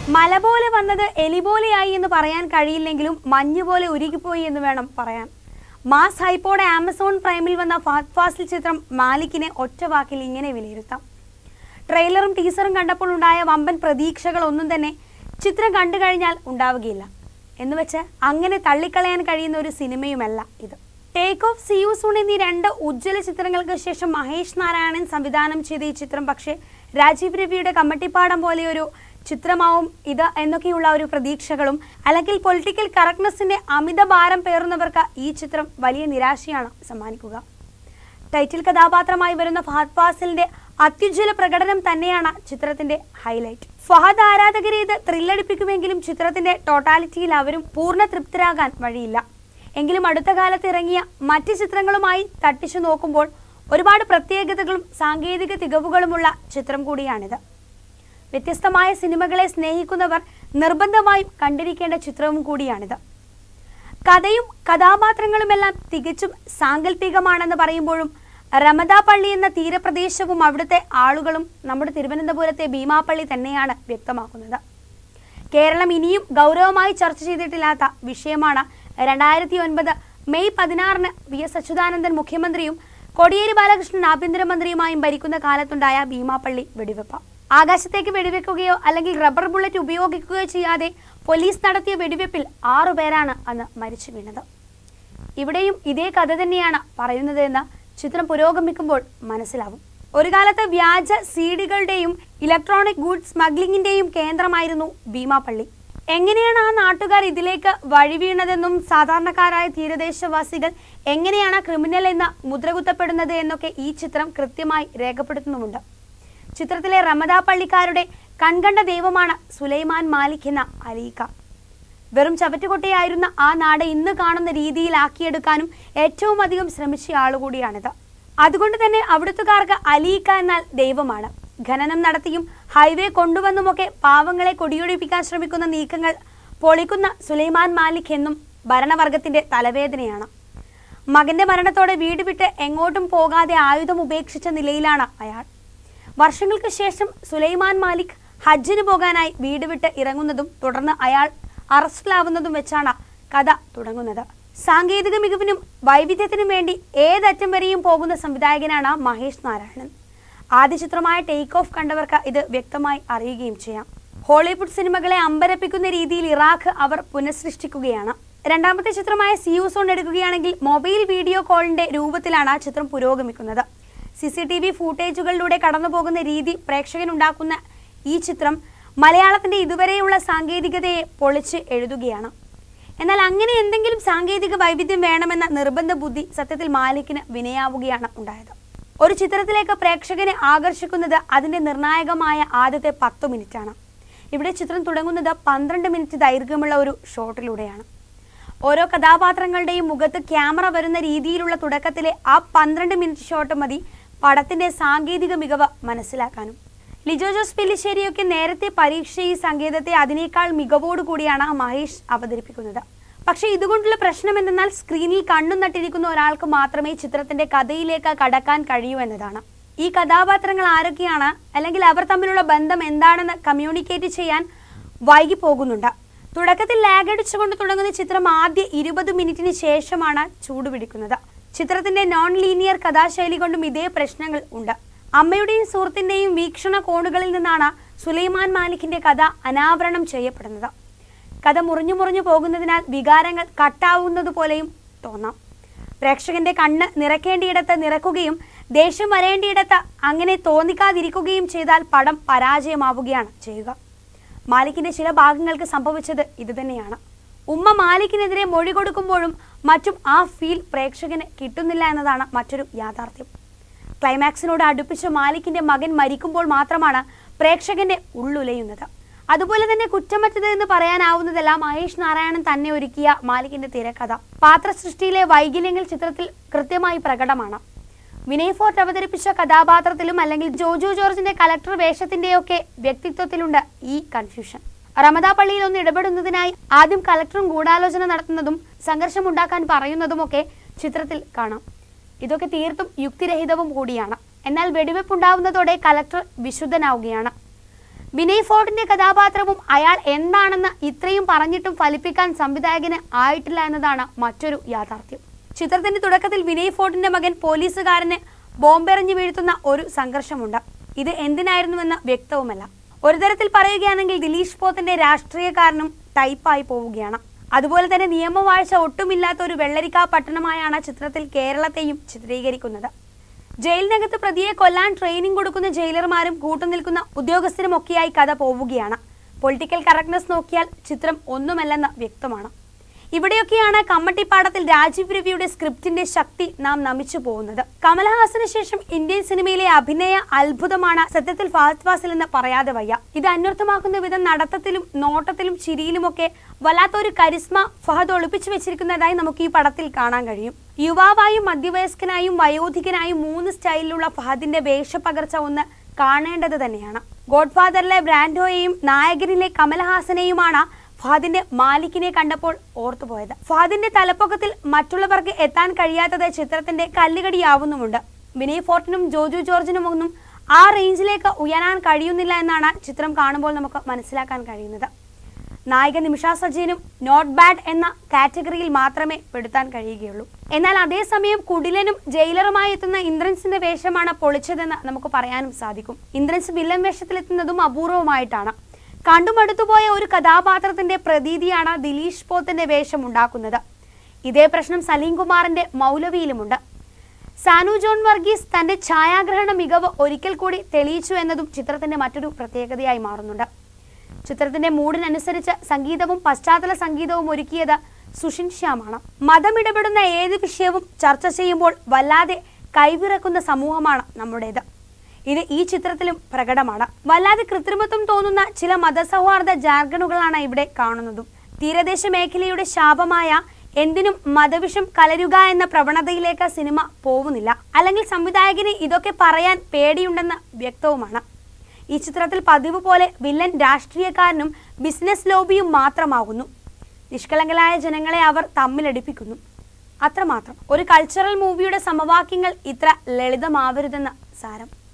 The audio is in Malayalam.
മല പോലെ വന്നത് എലി പോലെയായി എന്ന് പറയാൻ കഴിയില്ലെങ്കിലും മഞ്ഞ് പോലെ ഉരുകിപ്പോയി എന്ന് വേണം പറയാൻ മാസ് ഹൈപ്പോടെ ആമസോൺ പ്രൈമിൽ വന്ന ഫാത് ഫാസിൽ ചിത്രം മാലിക്കിനെ ഒറ്റ വാക്കിൽ ഇങ്ങനെ വിലയിരുത്താം ട്രെയിലറും ടീസറും കണ്ടപ്പോൾ ഉണ്ടായ വമ്പൻ പ്രതീക്ഷകൾ ഒന്നും തന്നെ ചിത്രം കണ്ടു കഴിഞ്ഞാൽ ഉണ്ടാവുകയില്ല എന്നുവെച്ച് അങ്ങനെ തള്ളിക്കളയാൻ കഴിയുന്ന ഒരു സിനിമയുമല്ല ഇത് take off C U soon എന്നീ രണ്ട് ഉജ്ജ്വല ചിത്രങ്ങൾക്ക് ശേഷം മഹേഷ് നാരായണൻ സംവിധാനം ചെയ്ത ഈ ചിത്രം പക്ഷേ രാജീവ് രവിയുടെ കമ്മട്ടിപ്പാടം പോലെ ഒരു ചിത്രമാവും ഇത് എന്നൊക്കെയുള്ള ഒരു പ്രതീക്ഷകളും അല്ലെങ്കിൽ പൊളിറ്റിക്കൽ കറക്റ്റ്നെസ്സിന്റെ അമിത ഭാരം പേറുന്നവർക്ക് ഈ ചിത്രം വലിയ നിരാശയാണ് സമ്മാനിക്കുക ടൈറ്റിൽ കഥാപാത്രമായി വരുന്ന ഫഹദ് ഫാസിലിന്റെ അത്യുജ്വല പ്രകടനം തന്നെയാണ് ചിത്രത്തിന്റെ ഹൈലൈറ്റ് ഫഹദ് ആരാധകരെ ഇത് ത്രില്ലടിപ്പിക്കുമെങ്കിലും ചിത്രത്തിന്റെ ടോട്ടാലിറ്റിയിൽ അവരും പൂർണ്ണ തൃപ്തരാകാൻ വഴിയില്ല എങ്കിലും അടുത്ത കാലത്ത് ഇറങ്ങിയ മറ്റ് ചിത്രങ്ങളുമായി തട്ടിച്ചു നോക്കുമ്പോൾ ഒരുപാട് പ്രത്യേകതകളും സാങ്കേതിക തികവുകളുമുള്ള ചിത്രം കൂടിയാണിത് വ്യത്യസ്തമായ സിനിമകളെ സ്നേഹിക്കുന്നവർ നിർബന്ധമായും കണ്ടിരിക്കേണ്ട ചിത്രവും കൂടിയാണിത് കഥയും കഥാപാത്രങ്ങളുമെല്ലാം തികച്ചും സാങ്കല്പികമാണെന്ന് പറയുമ്പോഴും രമദാപള്ളി എന്ന തീരപ്രദേശവും അവിടുത്തെ ആളുകളും നമ്മുടെ തിരുവനന്തപുരത്തെ ഭീമാപ്പള്ളി തന്നെയാണ് വ്യക്തമാക്കുന്നത് കേരളം ഇനിയും ഗൗരവമായി ചർച്ച ചെയ്തിട്ടില്ലാത്ത വിഷയമാണ് രണ്ടായിരത്തി ഒൻപത് മെയ് പതിനാറിന് വി എസ് അച്യുതാനന്ദൻ മുഖ്യമന്ത്രിയും കോടിയേരി ബാലകൃഷ്ണൻ ആഭ്യന്തരമന്ത്രിയുമായും ഭരിക്കുന്ന കാലത്തുണ്ടായ ഭീമാപ്പള്ളി വെടിവെപ്പ് ആകാശത്തേക്ക് വെടിവെക്കുകയോ അല്ലെങ്കിൽ റബ്ബർ ബുള്ളറ്റ് ഉപയോഗിക്കുകയോ ചെയ്യാതെ പോലീസ് നടത്തിയ വെടിവെപ്പിൽ ആറുപേരാണ് അന്ന് മരിച്ചു വീണത് ഇവിടെയും ഇതേ കഥ തന്നെയാണ് പറയുന്നത് എന്ന് ചിത്രം പുരോഗമിക്കുമ്പോൾ മനസ്സിലാവും ഒരു കാലത്ത് വ്യാജ സീഡികളുടെയും ഇലക്ട്രോണിക് ഗുഡ്സ് സ്മഗ്ലിംഗിന്റെയും കേന്ദ്രമായിരുന്നു ഭീമാപ്പള്ളി എങ്ങനെയാണ് ആ നാട്ടുകാർ ഇതിലേക്ക് വഴിവീണതെന്നും സാധാരണക്കാരായ തീരദേശവാസികൾ എങ്ങനെയാണ് ക്രിമിനൽ എന്ന് മുദ്രകുത്തപ്പെടുന്നത് എന്നൊക്കെ ഈ ചിത്രം കൃത്യമായി രേഖപ്പെടുത്തുന്നുമുണ്ട് ചിത്രത്തിലെ റമദാ പള്ളിക്കാരുടെ കൺകണ്ട ദൈവമാണ് സുലൈമാൻ മാലിക് എന്ന അലീക്ക വെറും ചവറ്റുകൊട്ടയായിരുന്ന ആ നാട് ഇന്ന് കാണുന്ന രീതിയിലാക്കിയെടുക്കാനും ഏറ്റവും അധികം ശ്രമിച്ച ആളുകൂടിയാണിത് അതുകൊണ്ട് തന്നെ അവിടുത്തുകാർക്ക് അലീക്ക എന്നാൽ ദൈവമാണ് ഖനനം നടത്തിയും ഹൈവേ കൊണ്ടുവന്നുമൊക്കെ പാവങ്ങളെ കൊടിയൊഴിപ്പിക്കാൻ ശ്രമിക്കുന്ന നീക്കങ്ങൾ പൊളിക്കുന്ന സുലൈമാൻ മാലിക് എന്നും ഭരണവർഗത്തിന്റെ തലവേദനയാണ് മകന്റെ മരണത്തോടെ വീട് വിട്ട് എങ്ങോട്ടും പോകാതെ ആയുധം ഉപേക്ഷിച്ച നിലയിലാണ് അയാൾ വർഷങ്ങൾക്ക് ശേഷം സുലൈമാൻ മാലിക് ഹജ്ജിന് പോകാനായി വീട് വിട്ട് ഇറങ്ങുന്നതും തുടർന്ന് അയാൾ അറസ്റ്റിലാവുന്നതും വെച്ചാണ് കഥ തുടങ്ങുന്നത് സാങ്കേതിക മികവിനും വൈവിധ്യത്തിനും വേണ്ടി ഏതറ്റം വരെയും പോകുന്ന സംവിധായകനാണ് മഹേഷ് നാരായണൻ ആദ്യ ചിത്രമായ ടേക്ക് ഓഫ് കണ്ടവർക്ക് ഇത് വ്യക്തമായി അറിയുകയും ചെയ്യാം ഹോളിവുഡ് സിനിമകളെ അമ്പരപ്പിക്കുന്ന രീതിയിൽ ഇറാഖ് അവർ പുനഃസൃഷ്ടിക്കുകയാണ് രണ്ടാമത്തെ ചിത്രമായ സിയൂസോൺ എടുക്കുകയാണെങ്കിൽ മൊബൈൽ വീഡിയോ കോളിന്റെ രൂപത്തിലാണ് ആ ചിത്രം പുരോഗമിക്കുന്നത് സി സി ടി വി ഫൂട്ടേജുകളിലൂടെ കടന്നുപോകുന്ന രീതി പ്രേക്ഷകനുണ്ടാക്കുന്ന ഈ ചിത്രം മലയാളത്തിന്റെ ഇതുവരെയുള്ള സാങ്കേതികതയെ പൊളിച്ച് എഴുതുകയാണ് എന്നാൽ അങ്ങനെ എന്തെങ്കിലും സാങ്കേതിക വൈവിധ്യം വേണമെന്ന നിർബന്ധ ബുദ്ധി സത്യത്തിൽ മാലിക്കിന് വിനയാവുകയാണ് ഉണ്ടായത് ഒരു ചിത്രത്തിലേക്ക് പ്രേക്ഷകനെ ആകർഷിക്കുന്നത് അതിന്റെ നിർണായകമായ ആദ്യത്തെ പത്ത് മിനിറ്റാണ് ഇവിടെ ചിത്രം തുടങ്ങുന്നത് പന്ത്രണ്ട് മിനിറ്റ് ദൈർഘ്യമുള്ള ഒരു ഷോട്ടിലൂടെയാണ് ഓരോ കഥാപാത്രങ്ങളുടെയും മുഖത്ത് ക്യാമറ വരുന്ന രീതിയിലുള്ള തുടക്കത്തിലെ ആ പന്ത്രണ്ട് മിനിറ്റ് ഷോട്ട് മതി പടത്തിന്റെ സാങ്കേതിക മികവ് മനസ്സിലാക്കാനും ലിജോ ജോസ് പെല്ലിശ്ശേരിയൊക്കെ നേരത്തെ പരീക്ഷ ഈ സംഗീതത്തെ അതിനേക്കാൾ മികവോടു കൂടിയാണ് മഹേഷ് അവതരിപ്പിക്കുന്നത് പക്ഷേ ഇതുകൊണ്ടുള്ള പ്രശ്നം എന്തെന്നാൽ സ്ക്രീനിൽ കണ്ണും നട്ടിരിക്കുന്ന ഒരാൾക്ക് മാത്രമേ ചിത്രത്തിന്റെ കഥയിലേക്ക് കടക്കാൻ കഴിയൂ എന്നതാണ് ഈ കഥാപാത്രങ്ങൾ ആരൊക്കെയാണ് അല്ലെങ്കിൽ അവർ തമ്മിലുള്ള ബന്ധം എന്താണെന്ന് കമ്മ്യൂണിക്കേറ്റ് ചെയ്യാൻ വൈകി പോകുന്നുണ്ട് തുടക്കത്തിൽ ലാഗ് അടിച്ചുകൊണ്ട് തുടങ്ങുന്ന ചിത്രം ആദ്യ ഇരുപത് മിനിറ്റിന് ശേഷമാണ് ചൂടുപിടിക്കുന്നത് ചിത്രത്തിന്റെ നോൺ ലീനിയർ കഥാശൈലി കൊണ്ടും ഇതേ പ്രശ്നങ്ങൾ ഉണ്ട് അമ്മയുടെയും സുഹൃത്തിന്റെയും വീക്ഷണ കോണുകളിൽ നിന്നാണ് സുലൈമാൻ മാലിക്കിന്റെ കഥ അനാവരണം ചെയ്യപ്പെടുന്നത് കഥ മുറിഞ്ഞു മുറിഞ്ഞു പോകുന്നതിനാൽ വികാരങ്ങൾ കട്ടാവുന്നത് പോലെയും തോന്നാം പ്രേക്ഷകന്റെ കണ്ണ് നിറയ്ക്കേണ്ടിയിടത്ത് നിറക്കുകയും ദേഷ്യം വരേണ്ടിയിടത്ത് അങ്ങനെ തോന്നിക്കാതിരിക്കുകയും ചെയ്താൽ പടം പരാജയമാവുകയാണ് ചെയ്യുക മാലിക്കിന്റെ ചില ഭാഗങ്ങൾക്ക് സംഭവിച്ചത് ഇതുതന്നെയാണ് ഉമ്മ മാലിക്കിനെതിരെ മൊഴി കൊടുക്കുമ്പോഴും മറ്റും ആ ഫീൽ പ്രേക്ഷകന് കിട്ടുന്നില്ല എന്നതാണ് മറ്റൊരു യാഥാർത്ഥ്യം ക്ലൈമാക്സിനോട് അടുപ്പിച്ച മാലിക്കിന്റെ മകൻ മരിക്കുമ്പോൾ മാത്രമാണ് പ്രേക്ഷകന്റെ ഉള്ളുലയുന്നത് അതുപോലെ തന്നെ കുറ്റമറ്റത് എന്ന് പറയാനാവുന്നതല്ല മഹേഷ് നാരായണൻ തന്നെ ഒരുക്കിയ മാലിക്കിന്റെ തിരക്കഥ പാത്രസൃഷ്ടിയിലെ വൈകല്യങ്ങൾ ചിത്രത്തിൽ കൃത്യമായി പ്രകടമാണ് വിനയ് ഫോർട്ട് അവതരിപ്പിച്ച കഥാപാത്രത്തിലും അല്ലെങ്കിൽ ജോജു ജോർജിന്റെ കലക്ടർ വേഷത്തിന്റെയൊക്കെ വ്യക്തിത്വത്തിലുണ്ട് ഈ കൺഫ്യൂഷൻ റമദാ പള്ളിയിൽ ഒന്ന് ഇടപെടുന്നതിനായി ആദ്യം കലക്ടറും ഗൂഢാലോചന നടത്തുന്നതും സംഘർഷമുണ്ടാക്കാൻ പറയുന്നതുമൊക്കെ ചിത്രത്തിൽ കാണാം ഇതൊക്കെ തീർത്തും യുക്തിരഹിതവും കൂടിയാണ് എന്നാൽ വെടിവെപ്പുണ്ടാവുന്നതോടെ കലക്ടർ വിശുദ്ധനാവുകയാണ് വിനയ് ഫോർട്ടിന്റെ കഥാപാത്രവും അയാൾ എന്താണെന്ന് ഇത്രയും പറഞ്ഞിട്ടും ഫലിപ്പിക്കാൻ സംവിധായകന് ആയിട്ടില്ല എന്നതാണ് മറ്റൊരു യാഥാർത്ഥ്യം ചിത്രത്തിന്റെ തുടക്കത്തിൽ വിനയ് ഫോർട്ടിന്റെ മകൻ പോലീസുകാരന് ബോംബെറിഞ്ഞു വീഴ്ത്തുന്ന ഒരു സംഘർഷമുണ്ട് ഇത് എന്തിനായിരുന്നുവെന്ന് വ്യക്തവുമല്ല ഒരു തരത്തിൽ പറയുകയാണെങ്കിൽ ദിലീഷ് പോത്തിന്റെ രാഷ്ട്രീയക്കാരനും ടൈപ്പായി പോവുകയാണ് അതുപോലെ തന്നെ നിയമവാഴ്ച ഒട്ടുമില്ലാത്ത ഒരു വെള്ളരിക്കാ പട്ടണമായാണ് ചിത്രത്തിൽ കേരളത്തെയും ചിത്രീകരിക്കുന്നത് ജയിലിനകത്ത് പ്രതിയെ കൊല്ലാൻ ട്രെയിനിങ് കൊടുക്കുന്ന ജയിലർമാരും കൂട്ടുനിൽക്കുന്ന ഉദ്യോഗസ്ഥരുമൊക്കെയായി കഥ പോവുകയാണ് പൊളിറ്റിക്കൽ കറക്റ്റ്നെസ് നോക്കിയാൽ ചിത്രം ഒന്നുമല്ലെന്ന് വ്യക്തമാണ് ഇവിടെയൊക്കെയാണ് കമ്മട്ടിപ്പാടത്തിൽ രാജീവ് രവിയുടെ സ്ക്രിപ്റ്റിന്റെ ശക്തി നാം നമിച്ചു പോകുന്നത് കമലഹാസന് ശേഷം ഇന്ത്യൻ സിനിമയിലെ അഭിനയ അത്ഭുതമാണ് സത്യത്തിൽ ഫഹദ് ഫാസിൽ എന്ന് പറയാതെ വയ്യ ഇത് അന്വർത്ഥമാക്കുന്ന വിധം നടത്തത്തിലും നോട്ടത്തിലും ചിരിയിലുമൊക്കെ വല്ലാത്തൊരു കരിസ്മ ഫഹദ് ഒളിപ്പിച്ചു വെച്ചിരിക്കുന്നതായി നമുക്ക് ഈ പടത്തിൽ കാണാൻ കഴിയും യുവാവായും മധ്യവയസ്കനായും വയോധികനായും മൂന്ന് സ്റ്റൈലിലുള്ള ഫഹദിന്റെ വേഷപ്പകർച്ച ഒന്ന് കാണേണ്ടത് തന്നെയാണ് ഗോഡ്ഫാദറിലെ ബ്രാൻഡോയെയും നായകനിലെ കമലഹാസനെയുമാണ് ഫഹദിന്റെ മാലിക്കിനെ കണ്ടപ്പോൾ ഓർത്തുപോയത് ഫഹദിന്റെ തലപ്പൊക്കത്തിൽ മറ്റുള്ളവർക്ക് എത്താൻ കഴിയാത്തത് ചിത്രത്തിന്റെ കല്ലുകടിയാവുന്നുമുണ്ട് വിനയ് ഫോർട്ടിനും ജോജു ജോർജിനും ഒന്നും ആ റേഞ്ചിലേക്ക് ഉയരാൻ കഴിയുന്നില്ല എന്നാണ് ചിത്രം കാണുമ്പോൾ നമുക്ക് മനസ്സിലാക്കാൻ കഴിയുന്നത് നായിക നിമിഷ സജീനും നോട്ട് ബാഡ് എന്ന കാറ്റഗറിയിൽ മാത്രമേ പെടുത്താൻ കഴിയുകയുള്ളൂ എന്നാൽ അതേസമയം കുടിലനും ജയിലറുമായി എത്തുന്ന ഇന്ദ്രൻസിന്റെ വേഷമാണ് പൊളിച്ചതെന്ന് നമുക്ക് പറയാനും സാധിക്കും ഇന്ദ്രൻസ് വില്ലൻ വേഷത്തിലെത്തുന്നതും അപൂർവമായിട്ടാണ് കണ്ടുമടുത്തുപോയ ഒരു കഥാപാത്രത്തിന്റെ പ്രതീതിയാണ് ദിലീഷ് പോത്തിന്റെ വേഷം ഉണ്ടാക്കുന്നത് ഇതേ പ്രശ്നം സലീം കുമാറിന്റെ മൗലവിയിലുമുണ്ട് സാനു ജോൺ വർഗീസ് തന്റെ ഛായാഗ്രഹണ മികവ് ഒരിക്കൽ കൂടി തെളിയിച്ചു എന്നതും ചിത്രത്തിന്റെ മറ്റൊരു പ്രത്യേകതയായി മാറുന്നുണ്ട് ചിത്രത്തിന്റെ മൂഡിനനുസരിച്ച് സംഗീതവും പശ്ചാത്തല സംഗീതവും ഒരുക്കിയത് സുഷിൻ ശ്യാമാണ് മതമിടപെടുന്ന ഏത് വിഷയവും ചർച്ച ചെയ്യുമ്പോൾ വല്ലാതെ കൈവിറക്കുന്ന സമൂഹമാണ് നമ്മുടേത് ഇത് ഈ ചിത്രത്തിലും പ്രകടമാണ് വല്ലാതെ കൃത്രിമത്വം തോന്നുന്ന ചില മതസൗഹാർദ്ദ ജാർഗണുകളാണ് ഇവിടെ കാണുന്നതും തീരദേശ മേഖലയുടെ ശാപമായ എന്തിനും മതവിഷം കലരുക എന്ന പ്രവണതയിലേക്ക് സിനിമ പോവുന്നില്ല അല്ലെങ്കിൽ സംവിധായകന് ഇതൊക്കെ പറയാൻ പേടിയുണ്ടെന്ന് വ്യക്തവുമാണ് ഈ ചിത്രത്തിൽ പതിവ് പോലെ വില്ലൻ രാഷ്ട്രീയക്കാരനും ബിസിനസ് ലോബിയും മാത്രമാകുന്നു നിഷ്കളങ്കരായ ജനങ്ങളെ അവർ തമ്മിലടിപ്പിക്കുന്നു അത്രമാത്രം ഒരു കൾച്ചറൽ മൂവിയുടെ സമവാക്യങ്ങൾ ഇത്ര ലളിതമാവരുതെന്ന് സാരം